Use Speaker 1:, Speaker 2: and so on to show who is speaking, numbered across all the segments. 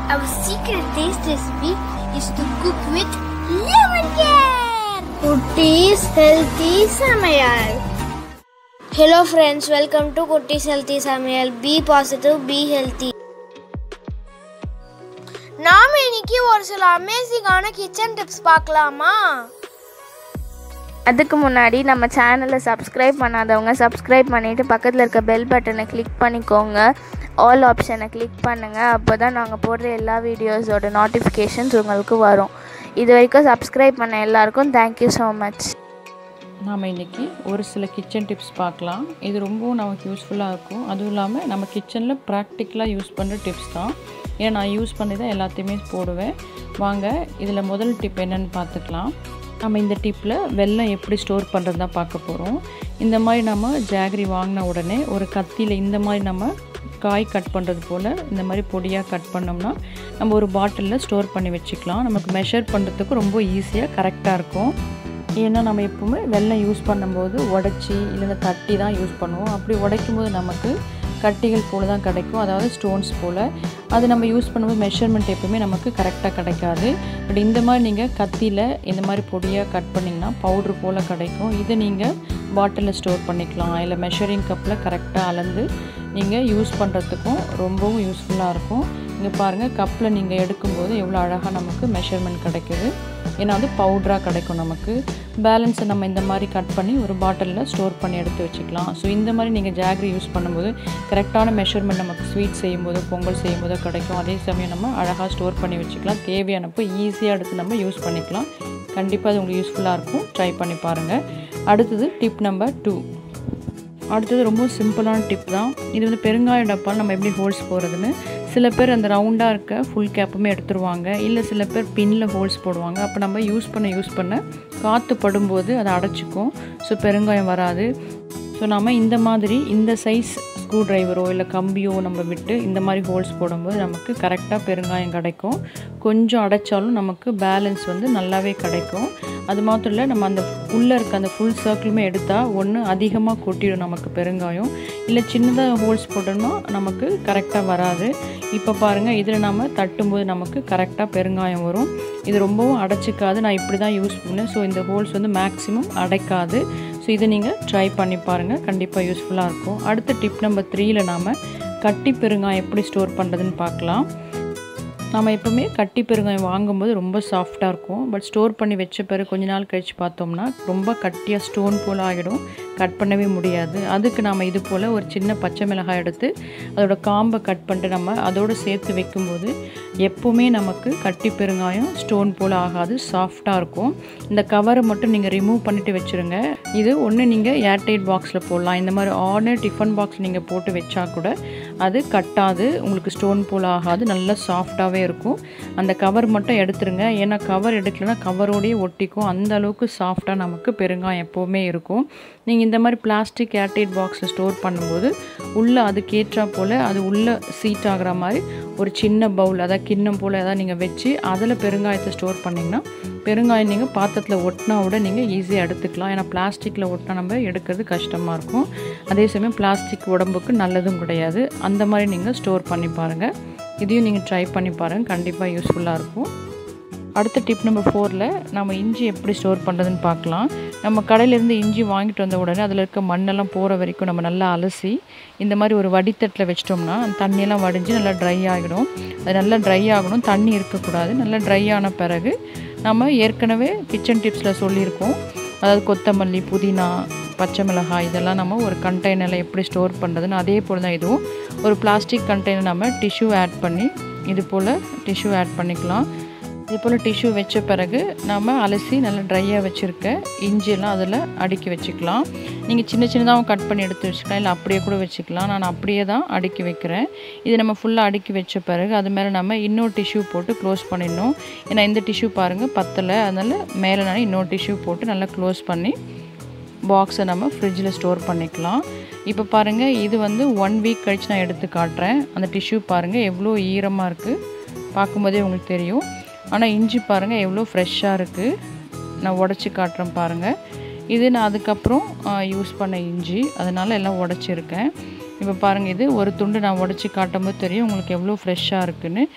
Speaker 1: Our secret taste recipe is to cook with lemon care. Kutti's Healthy Samayal. Hello friends, welcome to Kutti's Healthy Samayal. Be positive, be healthy. நாம இன்னைக்கு ஒரு சில அமேசிங்கான kitchen tips பார்க்கலாமா
Speaker 2: அதுக்கு முன்னாடி நம்ம சேனலை சப்ஸ்கிரைப் பண்ணாதவங்க சப்ஸ்கிரைப் பண்ணிவிட்டு பக்கத்தில் இருக்க பெல் பட்டனை கிளிக் பண்ணிக்கோங்க ஆல் ஆப்ஷனை கிளிக் பண்ணுங்கள் அப்போ தான் நாங்கள் போடுற எல்லா வீடியோஸோட நோட்டிஃபிகேஷன்ஸ் உங்களுக்கு வரும் இது வரைக்கும் சப்ஸ்கிரைப் பண்ண எல்லாருக்கும் தேங்க்யூ ஸோ மச்
Speaker 3: நாம் இன்றைக்கி ஒரு சில கிச்சன் டிப்ஸ் பார்க்கலாம் இது ரொம்பவும் நமக்கு யூஸ்ஃபுல்லாக இருக்கும் அதுவும் இல்லாமல் நம்ம கிச்சனில் ப்ராக்டிக்கலாக யூஸ் பண்ணுற டிப்ஸ் தான் ஏன்னா நான் யூஸ் பண்ணி தான் எல்லாத்தையுமே போடுவேன் வாங்க இதில் முதல் டிப் என்னென்னு பார்த்துக்கலாம் நம்ம இந்த டிப்பில் வெல்லம் எப்படி ஸ்டோர் பண்ணுறது தான் பார்க்க போகிறோம் இந்த மாதிரி நம்ம ஜாகரி வாங்கின உடனே ஒரு கத்தியில் இந்த மாதிரி நம்ம காய் கட் பண்ணுறது போல் இந்த மாதிரி பொடியாக கட் பண்ணோம்னா நம்ம ஒரு பாட்டிலில் ஸ்டோர் பண்ணி வச்சுக்கலாம் நமக்கு மெஷர் பண்ணுறதுக்கு ரொம்ப ஈஸியாக கரெக்டாக இருக்கும் ஏன்னா நம்ம எப்பவுமே வெள்ளம் யூஸ் பண்ணும்போது உடச்சி இல்லைன்னா தட்டி தான் யூஸ் பண்ணுவோம் அப்படி உடைக்கும் போது நமக்கு கட்டிகள் போல் தான் கிடைக்கும் அதாவது ஸ்டோன்ஸ் போல் அது நம்ம யூஸ் பண்ணும்போது மெஷர்மெண்ட் எப்பவுமே நமக்கு கரெக்டாக கிடைக்காது பட் இந்த மாதிரி நீங்கள் கத்தியில் இந்த மாதிரி பொடியாக கட் பண்ணிங்கன்னா பவுட்ரு போல் கிடைக்கும் இதை நீங்கள் பாட்டிலில் ஸ்டோர் பண்ணிக்கலாம் இல்லை மெஷரிங் கப்பில் கரெக்டாக அளந்து நீங்கள் யூஸ் பண்ணுறதுக்கும் ரொம்பவும் யூஸ்ஃபுல்லாக இருக்கும் இங்கே பாருங்கள் கப்பில் நீங்கள் எடுக்கும்போது எவ்வளோ அழகாக நமக்கு மெஷர்மெண்ட் கிடைக்குது ஏன்னா வந்து பவுட்ராக கிடைக்கும் நமக்கு பேலன்ஸை நம்ம இந்த மாதிரி கட் பண்ணி ஒரு பாட்டிலில் ஸ்டோர் பண்ணி எடுத்து வச்சுக்கலாம் ஸோ இந்த மாதிரி நீங்கள் ஜாகரி யூஸ் பண்ணும்போது கரெக்டான மெஷர்மெண்ட் நமக்கு ஸ்வீட் செய்யும்போது பொங்கல் செய்யும்போது கிடைக்கும் அதே சமயம் நம்ம அழகாக ஸ்டோர் பண்ணி வச்சுக்கலாம் தேவையானப்போ ஈஸியாக எடுத்து நம்ம யூஸ் பண்ணிக்கலாம் கண்டிப்பாக அது உங்களுக்கு யூஸ்ஃபுல்லாக இருக்கும் ட்ரை பண்ணி பாருங்கள் அடுத்தது டிப் நம்பர் டூ அடுத்தது ரொம்ப சிம்பிளான டிப் தான் இது வந்து பெருங்காய டப்பால் நம்ம எப்படி ஹோல்ஸ் போடுறதுன்னு சில பேர் அந்த ரவுண்டாக இருக்க ஃபுல் கேப்புமே எடுத்துருவாங்க இல்லை சில பேர் பின்னில் ஹோல்ஸ் போடுவாங்க அப்போ நம்ம யூஸ் பண்ண யூஸ் பண்ண காற்று படும்போது அதை அடைச்சிக்கும் ஸோ பெருங்காயம் வராது ஸோ நம்ம இந்த மாதிரி இந்த சைஸ் ஸ்க்ரூ ட்ரைவரோ இல்லை கம்பியோ நம்ம விட்டு இந்த மாதிரி ஹோல்ஸ் போடும்போது நமக்கு கரெக்டாக பெருங்காயம் கிடைக்கும் கொஞ்சம் அடைச்சாலும் நமக்கு பேலன்ஸ் வந்து நல்லாவே கிடைக்கும் அது மாத்திரம் இல்லை நம்ம அந்த உள்ளே இருக்க அந்த ஃபுல் சர்க்கிளுமே எடுத்தால் ஒன்று அதிகமாக கொட்டிடும் நமக்கு பெருங்காயம் இல்லை சின்னதாக ஹோல்ஸ் போட்டோம்னா நமக்கு கரெக்டாக வராது இப்போ பாருங்கள் இதில் நம்ம தட்டும்போது நமக்கு கரெக்டாக பெருங்காயம் வரும் இது ரொம்பவும் அடைச்சிக்காது நான் இப்படி தான் யூஸ் பண்ணேன் ஸோ இந்த ஹோல்ஸ் வந்து மேக்ஸிமம் அடைக்காது ஸோ இதை நீங்கள் ட்ரை பண்ணி பாருங்கள் கண்டிப்பாக யூஸ்ஃபுல்லாக இருக்கும் அடுத்த டிப் நம்பர் த்ரீயில் நாம் கட்டி பெருங்காயம் எப்படி ஸ்டோர் பண்ணுறதுன்னு பார்க்கலாம் நம்ம எப்போவுமே கட்டி பெருங்காயம் வாங்கும்போது ரொம்ப சாஃப்டாக இருக்கும் பட் ஸ்டோர் பண்ணி வச்ச பிறகு கொஞ்ச நாள் கழித்து பார்த்தோம்னா ரொம்ப கட்டியாக ஸ்டோன் போல் ஆகிடும் கட் பண்ணவே முடியாது அதுக்கு நாம் இது போல் ஒரு சின்ன பச்சை மிளகாய் எடுத்து அதோட காம்பை கட் பண்ணிட்டு நம்ம அதோடு சேர்த்து வைக்கும்போது எப்போவுமே நமக்கு கட்டி பெருங்காயம் ஸ்டோன் போல் ஆகாது சாஃப்டாக இருக்கும் இந்த கவரை மட்டும் நீங்கள் ரிமூவ் பண்ணிவிட்டு வச்சுருங்க இது ஒன்று நீங்கள் ஏர்டைட் பாக்ஸில் போடலாம் இந்த மாதிரி ஆர்டினரி டிஃபன் பாக்ஸ் நீங்கள் போட்டு வச்சா கூட அது கட்டாது உங்களுக்கு ஸ்டோன் போல் ஆகாது நல்லா சாஃப்டாகவே இருக்கும் அந்த கவர் மட்டும் எடுத்துருங்க ஏன்னா கவர் எடுக்கலைன்னா கவரோடையே ஒட்டிக்கும் அந்த அளவுக்கு சாஃப்டாக நமக்கு பெருங்காயம் எப்போவுமே இருக்கும் நீங்கள் இந்த மாதிரி பிளாஸ்டிக் ஏர்டைட் பாக்ஸில் ஸ்டோர் பண்ணும்போது உள்ளே அதுக்கேற்றா போல் அது உள்ளே சீட் ஆகிற மாதிரி ஒரு சின்ன பவுல் அதாவது கிண்ணம் போல் ஏதாவது நீங்கள் வச்சு அதில் பெருங்காயத்தை ஸ்டோர் பண்ணிங்கன்னா பெருங்காயம் நீங்கள் பாத்திரத்தில் ஒட்டினா விட நீங்கள் ஈஸியாக எடுத்துக்கலாம் ஏன்னா பிளாஸ்டிக்கில் ஒட்டினா நம்ம எடுக்கிறது கஷ்டமாக இருக்கும் அதே சமயம் பிளாஸ்டிக் உடம்புக்கு நல்லதும் கிடையாது அந்த மாதிரி நீங்கள் ஸ்டோர் பண்ணி பாருங்கள் இதையும் நீங்கள் ட்ரை பண்ணி பாருங்கள் கண்டிப்பாக யூஸ்ஃபுல்லாக இருக்கும் அடுத்த டிப் நம்பர் ஃபோரில் நம்ம இஞ்சி எப்படி ஸ்டோர் பண்ணுறதுன்னு பார்க்கலாம் நம்ம கடையிலேருந்து இஞ்சி வாங்கிட்டு வந்த உடனே அதில் இருக்க மண்ணெல்லாம் போகிற வரைக்கும் நம்ம நல்லா அலசி இந்த மாதிரி ஒரு வடித்தட்டில் வச்சிட்டோம்னா அந்த தண்ணியெல்லாம் வடிஞ்சு நல்லா ட்ரை ஆகிடும் அது நல்லா ட்ரை ஆகணும் தண்ணி இருக்கக்கூடாது நல்லா ட்ரை ஆன பிறகு நம்ம ஏற்கனவே கிச்சன் டிப்ஸில் சொல்லியிருக்கோம் அதாவது கொத்தமல்லி புதினா பச்சை மிளகாய் இதெல்லாம் நம்ம ஒரு கண்டெய்னரில் எப்படி ஸ்டோர் பண்ணுறதுன்னு அதே போல் தான் இதுவும் ஒரு பிளாஸ்டிக் கண்டெய்னர் நம்ம டிஷ்யூ ஆட் பண்ணி இது போல் டிஷ்யூ ஆட் பண்ணிக்கலாம் இது போல் டிஷ்யூ வச்ச பிறகு நம்ம அலசி நல்லா ட்ரையாக வச்சுருக்க இஞ்சியெல்லாம் அதில் அடுக்கி வச்சுக்கலாம் நீங்கள் சின்ன சின்னதாகவும் கட் பண்ணி எடுத்து வச்சுக்கலாம் இல்லை அப்படியே கூட வச்சுக்கலாம் நான் அப்படியே தான் அடுக்கி வைக்கிறேன் இது நம்ம ஃபுல்லாக அடுக்கி வச்ச பிறகு அது மேலே நம்ம இன்னொரு டிஷ்யூ போட்டு க்ளோஸ் பண்ணிடணும் ஏன்னா இந்த டிஷ்யூ பாருங்கள் பத்தலை அதனால் மேலே நான் இன்னொரு டிஷ்யூ போட்டு நல்லா க்ளோஸ் பண்ணி பாக்ஸை நம்ம ஃப்ரிட்ஜில் ஸ்டோர் பண்ணிக்கலாம் இப்போ பாருங்கள் இது வந்து ஒன் வீக் கழித்து நான் எடுத்து காட்டுறேன் அந்த டிஷ்யூ பாருங்கள் எவ்வளோ ஈரமாக இருக்குது பார்க்கும்போதே உங்களுக்கு தெரியும் ஆனால் இஞ்சி பாருங்கள் எவ்வளோ ஃப்ரெஷ்ஷாக இருக்குது நான் உடச்சி காட்டுறேன் பாருங்கள் இது நான் அதுக்கப்புறம் யூஸ் பண்ண இஞ்சி அதனால் எல்லாம் உடச்சிருக்கேன் இப்போ பாருங்கள் இது ஒரு துண்டு நான் உடச்சி காட்டும்போது தெரியும் உங்களுக்கு எவ்வளோ ஃப்ரெஷ்ஷாக இருக்குன்னு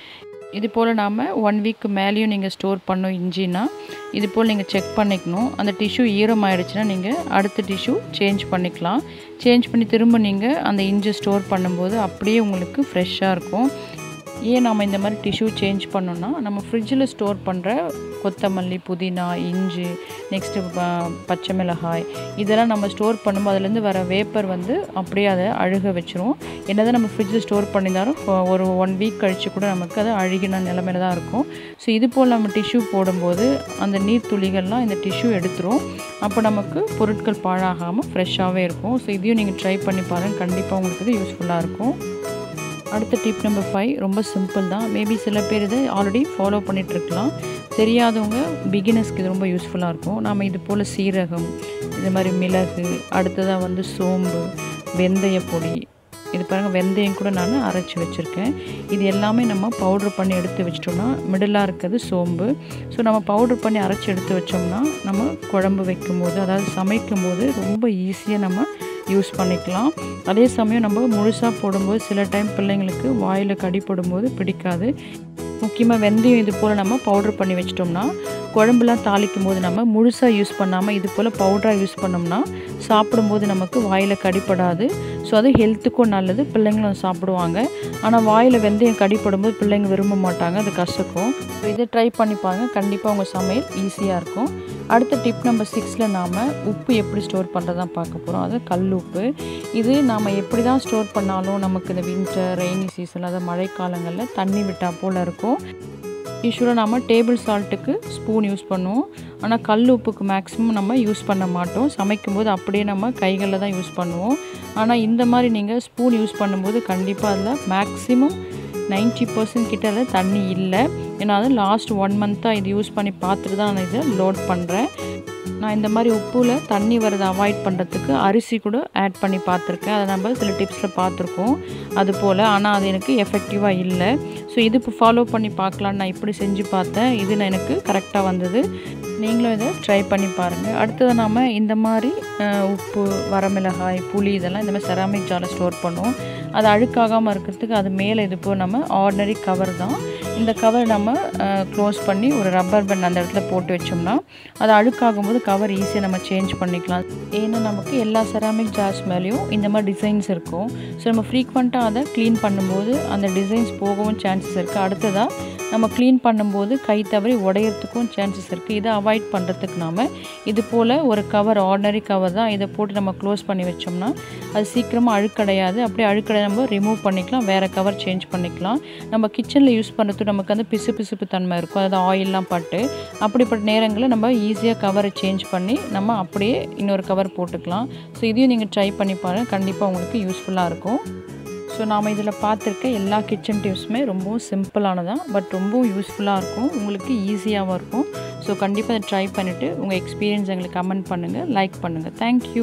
Speaker 3: இது போல் நாம் ஒன் வீக் மேலேயும் நீங்கள் ஸ்டோர் பண்ணோம் இஞ்சினா இது போல் நீங்கள் செக் பண்ணிக்கணும் அந்த டிஷ்யூ ஈரம் ஆயிடுச்சுன்னா நீங்கள் அடுத்த டிஷ்யூ சேஞ்ச் பண்ணிக்கலாம் சேஞ்ச் பண்ணி திரும்ப நீங்கள் அந்த இஞ்சி ஸ்டோர் பண்ணும்போது அப்படியே உங்களுக்கு ஃப்ரெஷ்ஷாக இருக்கும் ஏன் நம்ம இந்த மாதிரி டிஷ்யூ சேஞ்ச் பண்ணோன்னா நம்ம ஃப்ரிட்ஜில் ஸ்டோர் பண்ணுற கொத்தமல்லி புதினா இஞ்சி நெக்ஸ்ட்டு பச்சை மிளகாய் இதெல்லாம் நம்ம ஸ்டோர் பண்ணும்போது அதுலேருந்து வர வேப்பர் வந்து அப்படியே அதை அழுக வச்சிரும் என்னதான் நம்ம ஃப்ரிட்ஜில் ஸ்டோர் பண்ணியிருந்தாலும் for ஒரு ஒன் வீக் கழித்து கூட நமக்கு அது அழுகின நிலமையில தான் இருக்கும் ஸோ இது போல் நம்ம டிஷ்யூ போடும்போது அந்த நீர் துளிகள்லாம் இந்த டிஷ்யூ எடுத்துரும் அப்போ நமக்கு பொருட்கள் பாழாகாமல் ஃப்ரெஷ்ஷாகவே இருக்கும் ஸோ இதையும் நீங்கள் ட்ரை பண்ணி பாருங்கள் கண்டிப்பாக உங்களுக்கு இது யூஸ்ஃபுல்லாக இருக்கும் அடுத்த டிப் நம்பர் ஃபைவ் ரொம்ப சிம்பிள் தான் மேபி சில பேர் இதை ஆல்ரெடி ஃபாலோ பண்ணிகிட்ருக்கலாம் தெரியாதவங்க பிகினர்ஸ்க்கு இது ரொம்ப யூஸ்ஃபுல்லாக இருக்கும் நாம் இது போல் சீரகம் இது மாதிரி மிளகு அடுத்ததாக வந்து சோம்பு வெந்தய பொடி இது பாருங்கள் வெந்தயம் கூட நான் அரைச்சி வச்சுருக்கேன் இது எல்லாமே நம்ம பவுட்ரு பண்ணி எடுத்து வச்சிட்டோம்னா மிடிலாக இருக்கிறது சோம்பு ஸோ நம்ம பவுட்ரு பண்ணி அரைச்சி எடுத்து வச்சோம்னா நம்ம குழம்பு வைக்கும்போது அதாவது சமைக்கும் போது ரொம்ப ஈஸியாக நம்ம யூஸ் பண்ணிக்கலாம் அதே சமயம் நம்ம முழுசாக போடும்போது சில டைம் பிள்ளைங்களுக்கு வாயில் கடி போடும்போது பிடிக்காது முக்கியமாக வெந்தயம் இது போல் நம்ம பவுட்ரு பண்ணி வச்சிட்டோம்னா குழம்புலாம் தாளிக்கும் போது நம்ம முழுசாக யூஸ் பண்ணாமல் இது போல் பவுடராக யூஸ் பண்ணோம்னா சாப்பிடும்போது நமக்கு வாயில் கடிப்படாது ஸோ அது ஹெல்த்துக்கும் நல்லது பிள்ளைங்களும் சாப்பிடுவாங்க ஆனால் வாயில் வெந்தயம் கடிப்படும்போது பிள்ளைங்க விரும்ப மாட்டாங்க அது கசக்கும் ஸோ இதை ட்ரை பண்ணி பாருங்க கண்டிப்பாக உங்கள் சமையல் ஈஸியாக இருக்கும் அடுத்த டிப் நம்பர் சிக்ஸில் நாம் உப்பு எப்படி ஸ்டோர் பண்ணுறதான் பார்க்க போகிறோம் அது கல் உப்பு இது நாம் எப்படி தான் ஸ்டோர் பண்ணாலும் நமக்கு இந்த வின்டர் ரெய்னி சீசன் அதாவது மழைக்காலங்களில் தண்ணி விட்டால் போல் இருக்கும் யூஸ்வலாக நம்ம டேபிள் சால்ட்டுக்கு ஸ்பூன் யூஸ் பண்ணுவோம் ஆனால் கல் உப்புக்கு மேக்ஸிமம் நம்ம யூஸ் பண்ண மாட்டோம் சமைக்கும்போது அப்படியே நம்ம கைகளில் தான் யூஸ் பண்ணுவோம் ஆனால் இந்த மாதிரி நீங்கள் ஸ்பூன் யூஸ் பண்ணும்போது கண்டிப்பாக அதில் மேக்ஸிமம் நைன்ட்டி பர்சன்ட் கிட்ட அதில் தண்ணி இல்லை ஏன்னா அது லாஸ்ட் ஒன் மந்த்தாக இது யூஸ் பண்ணி பார்த்துட்டு தான் நான் இதை லோட் பண்ணுறேன் நான் இந்த மாதிரி உப்புல தண்ணி வரதை அவாய்ட் பண்ணுறதுக்கு அரிசி கூட ஆட் பண்ணி பார்த்துருக்கேன் அதை நம்ம சில டிப்ஸில் பார்த்துருக்கோம் அது போல் ஆனால் அது எனக்கு எஃபெக்டிவாக இல்லை ஸோ இது இப்போ ஃபாலோ பண்ணி பார்க்கலான்னு நான் இப்படி செஞ்சு பார்த்தேன் இது நான் எனக்கு கரெக்டாக வந்தது நீங்களும் இதை ட்ரை பண்ணி பாருங்கள் அடுத்தது நாம் இந்த மாதிரி அஹ், உப்பு வரமிளகாய் புளி இதெல்லாம் இந்த மாதிரி செராமிக் ஜாரில் ஸ்டோர் பண்ணுவோம் அது அழுக்காகாமல் இருக்கிறதுக்கு அது மேலே இது இப்போ நம்ம ஆர்டினரி கவர் தான் இந்த கவர் நம்ம க்ளோஸ் பண்ணி ஒரு ரப்பர் பேண்ட் அந்த இடத்துல போட்டு வச்சோம்னா அது அழுக்காகும் போது கவர் ஈஸியாக நம்ம சேஞ்ச் பண்ணிக்கலாம் ஏன்னா நமக்கு எல்லா செராமிக் ஜார்ஸ் மேலேயும் இந்த மாதிரி டிசைன்ஸ் இருக்கும் ஸோ நம்ம ஃப்ரீக்வெண்ட்டாக அதை க்ளீன் பண்ணும்போது அந்த டிசைன்ஸ் போகவும் சான்சஸ் இருக்குது அடுத்ததாக நம்ம க்ளீன் பண்ணும்போது கை தவறி உடையறதுக்கும் சான்சஸ் இருக்குது இதை அவாய்ட் பண்ணுறதுக்கு நாம் இது போல் ஒரு கவர் ஆர்டினரி கவர் தான் இதை போட்டு நம்ம க்ளோஸ் பண்ணி வச்சோம்னா அது சீக்கிரமாக அழுக்கடையாது அப்படியே அழுக்கடை நம்ம ரிமூவ் பண்ணிக்கலாம் வேறு கவர் சேஞ்ச் பண்ணிக்கலாம் நம்ம கிச்சனில் யூஸ் பண்ணுறது நமக்கு வந்து பிசு பிசுப்பு தன்மை இருக்கும் அதாவது ஆயிலெலாம் பட்டு அப்படிப்பட்ட நேரங்களில் நம்ம ஈஸியாக கவரை சேஞ்ச் பண்ணி நம்ம அப்படியே இன்னொரு கவர் போட்டுக்கலாம் ஸோ இதையும் நீங்கள் ட்ரை பண்ணி பாருங்கள் கண்டிப்பாக உங்களுக்கு யூஸ்ஃபுல்லாக இருக்கும் ஸோ நாம் இதில் பார்த்துருக்க எல்லா கிச்சன் டிப்ஸுமே ரொம்பவும் சிம்பிளானதான் பட் ரொம்பவும் யூஸ்ஃபுல்லாக இருக்கும் உங்களுக்கு ஈஸியாகவும் இருக்கும் ஸோ கண்டிப்பாக அதை ட்ரை பண்ணிவிட்டு உங்கள் எக்ஸ்பீரியன்ஸ் எங்களுக்கு கமெண்ட் பண்ணுங்கள் லைக் பண்ணுங்கள் தேங்க்யூ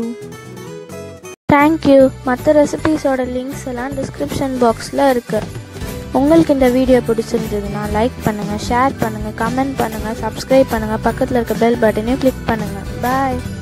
Speaker 2: தேங்க்யூ மற்ற ரெசிபீஸோட லிங்க்ஸ் எல்லாம் டிஸ்கிரிப்ஷன் பாக்ஸில் இருக்குது உங்களுக்கு இந்த வீடியோ பிடிச்சிருந்ததுன்னா லைக் பண்ணுங்கள் ஷேர் பண்ணுங்கள் கமெண்ட் பண்ணுங்கள் சப்ஸ்கிரைப் பண்ணுங்கள் பக்கத்தில் இருக்க பெல் பட்டனையும் கிளிக் பண்ணுங்கள் பாய்